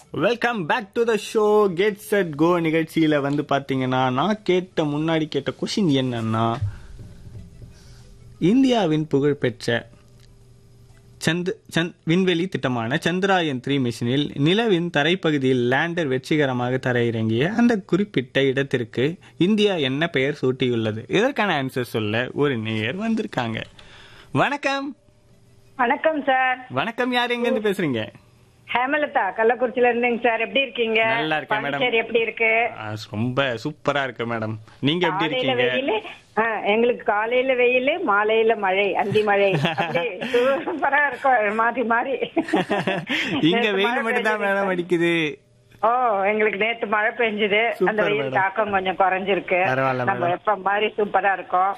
Welcome back to the show get set go நிகழ்ச்சியில வந்து பாத்தீங்கன்னா நான் கேட்ட முன்னாடி கேட்ட கொஷின் என்னன்னா இந்தியாவின் புகழ்பெற்ற சந்த் சந்த் விண்வெளி திட்டமான சந்திராயன் த்ரீ மிஷினில் நிலவின் தரைப்பகுதியில் லேண்டர் வெற்றிகரமாக தரையிறங்கிய அந்த குறிப்பிட்ட இடத்திற்கு இந்தியா என்ன பெயர் சூட்டியுள்ளது இதற்கான ஆன்சர் சொல்ல ஒரு நேயர் வந்திருக்காங்க வணக்கம் வணக்கம் சார் வணக்கம் யார் எங்க இருந்து பேசுறீங்க ஹேமலதா கள்ளக்குறிச்சில இருந்தேங்க சார் எப்படி இருக்கீங்க நல்லா இருக்கேன், மேடம். பாண்டிச்சேரி எப்படி இருக்கு ஆ, ரொம்ப சூப்பரா இருக்கு மேடம் நீங்க எப்படி காலையில இருக்கீங்க வெயிலு ஆ, எங்களுக்கு காலையில வெயில் மாலையில மழை அந்தி மழை அப்படி சூப்பரா இருக்கும் மாறி மாறி இங்க நேத்து வெயில் மழை மட்டும் தான் பெஞ்சது. மேடம் அடிக்குது ஓ எங்களுக்கு நேத்து மழை பெஞ்சுது சூப்பர் அந்த வெயில் மேடம். தாக்கம் கொஞ்சம் குறைஞ்சிருக்கு பரவாயில்ல நம்ம மேடம். எப்ப மாதிரி சூப்பரா இருக்கும்